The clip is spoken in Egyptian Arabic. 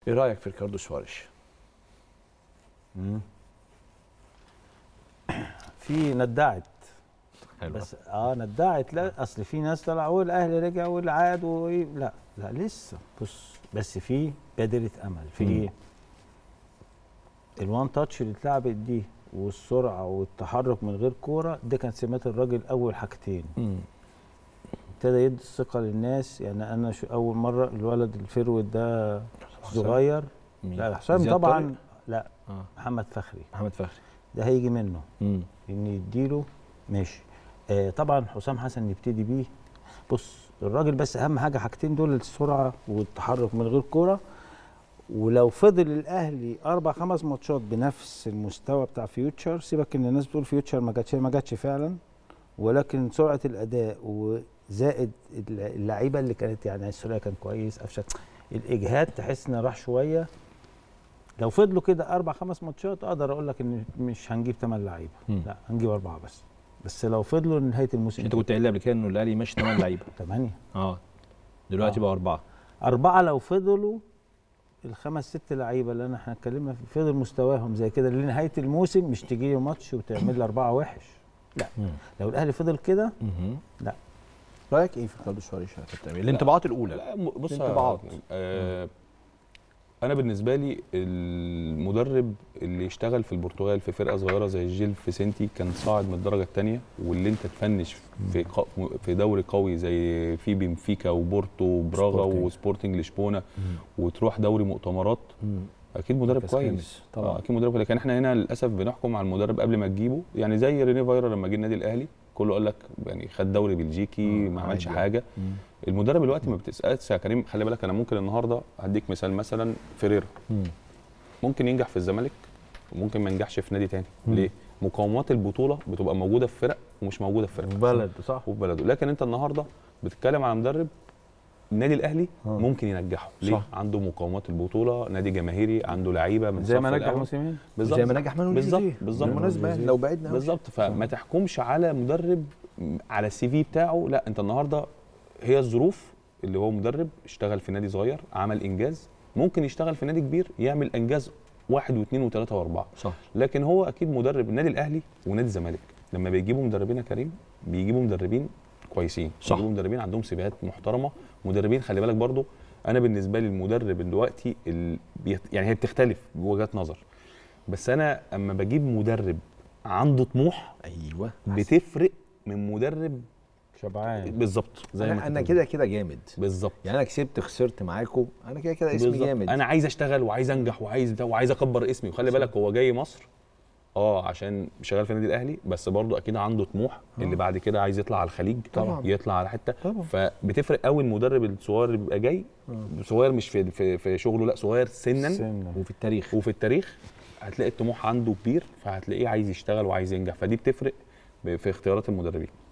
ايه رايك في ريكاردو سواريش في ندعت حلو بس اه ندعت لا اصل في ناس طلعوا الاهلي رجع والعاد وايه لا لا لسه بص بس في بادره امل في مم. ايه الوان تاتش اللي اتلعبت دي والسرعه والتحرك من غير كوره ده كان سمات الراجل اول حاجتين مم. ابتدى يدي الثقه للناس يعني انا شو اول مره الولد الفرود ده صغير مين؟ لا حسام زياد طبعا طارق؟ لا اه محمد فخري محمد فخري ده هيجي منه مم. ان يديله ماشي آه طبعا حسام حسن نبتدي بيه بص الراجل بس اهم حاجه حاجتين دول السرعه والتحرك من غير كوره ولو فضل الاهلي اربع خمس ماتشات بنفس المستوى بتاع فيوتشر سيبك ان الناس بتقول فيوتشر ما جاتش ما جاتش فعلا ولكن سرعه الاداء وزائد اللعيبه اللي كانت يعني السرعه كان كويس قفشه الاجهاد تحس ان راح شويه لو فضلوا كده اربع خمس ماتشات اقدر اقول لك ان مش هنجيب ثمان لعيبه مم. لا هنجيب اربعه بس بس لو فضلوا لنهايه الموسم انت كنت قايل لي قبل كده انه الاهلي ماشي 8 لعيبه ثمانيه اه دلوقتي آه. بقى اربعه اربعه لو فضلوا الخمس ست لعيبه اللي انا احنا اتكلمنا في فضل مستواهم زي كده لنهايه الموسم مش تجي له ماتش وتعمل لي اربعه وحش لا مم. لو الاهلي فضل كده مهم. رايك ايه في ريكاردو سواريش يا كابتن أمير؟ الانطباعات الاولى لا م- بص الانطباعات. آه انا بالنسبه لي المدرب اللي يشتغل في البرتغال في فرقه صغيره زي الجيل فيسنتي كان صاعد من الدرجه الثانيه واللي انت تفنش في قا- في دوري قوي زي في بنفيكا وبورتو وبراغا سبورتنج. وسبورتنج لشبونه وتروح دوري مؤتمرات مم. اكيد مدرب مركز كويس خامس طبعا. آه، اكيد مدرب كويس لكن احنا هنا للاسف بنحكم على المدرب قبل ما تجيبه يعني زي ريني فايرا لما جه النادي الاهلي كله قال لك يعني خد دوري بلجيكي آه، ما عملش عادي. حاجه مم. المدرب دلوقتي ما بتسالش يا كريم خلي بالك انا ممكن النهارده هديك مثال مثلا فيريرا مم. ممكن ينجح في الزمالك وممكن ما ينجحش في نادي تاني مم. ليه مقومات البطوله بتبقى موجوده في فرق ومش موجوده في فرق بلد صح وفي بلده لكن انت النهارده بتتكلم على مدرب النادي الاهلي آه. ممكن ينجحه ليه صح. عنده مقومات البطوله نادي جماهيري عنده لعيبه من زي صف ما نجح الأول. موسمين بالظبط زي ما نجح مانويل بالظبط جوزيه. بالظبط بالمناسبه يعني لو بعدنا أوي. بالظبط فما تحكمش على مدرب على السي في بتاعه لا انت النهارده هي الظروف اللي هو مدرب اشتغل في نادي صغير عمل انجاز ممكن يشتغل في نادي كبير يعمل انجاز واحد واثنين وثلاثه واربعه صح لكن هو اكيد مدرب النادي الاهلي ونادي الزمالك لما بيجيبوا مدربين يا كريم بيجيبوا مدربين كويسين صح. بيجيبوا مدربين عندهم سيفيهات محترمه مدربين خلي بالك برضو انا بالنسبه لي المدرب دلوقتي ال... بيت... يعني هي بتختلف وجهات نظر بس انا اما بجيب مدرب عنده طموح ايوه بتفرق من مدرب شبعان بالظبط زي ما انا أنت انا بتقول. كده كده جامد بالظبط يعني انا كسبت خسرت معاكم انا كده كده اسمي بالظبط. جامد انا عايز اشتغل وعايز انجح وعايز ده وعايز اكبر اسمي وخلي بالك هو جاي مصر اه عشان شغال في النادي الاهلي بس برضه اكيد عنده طموح اللي بعد كده عايز يطلع على الخليج طبعاً. يطلع على حته طبعاً. فبتفرق قوي المدرب الصغير اللي بيبقى جاي صغير مش في في, في شغله لا صغير سنا سنة. وفي التاريخ وفي التاريخ هتلاقي الطموح عنده كبير فهتلاقيه عايز يشتغل وعايز ينجح فدي بتفرق ب- في اختيارات المدربين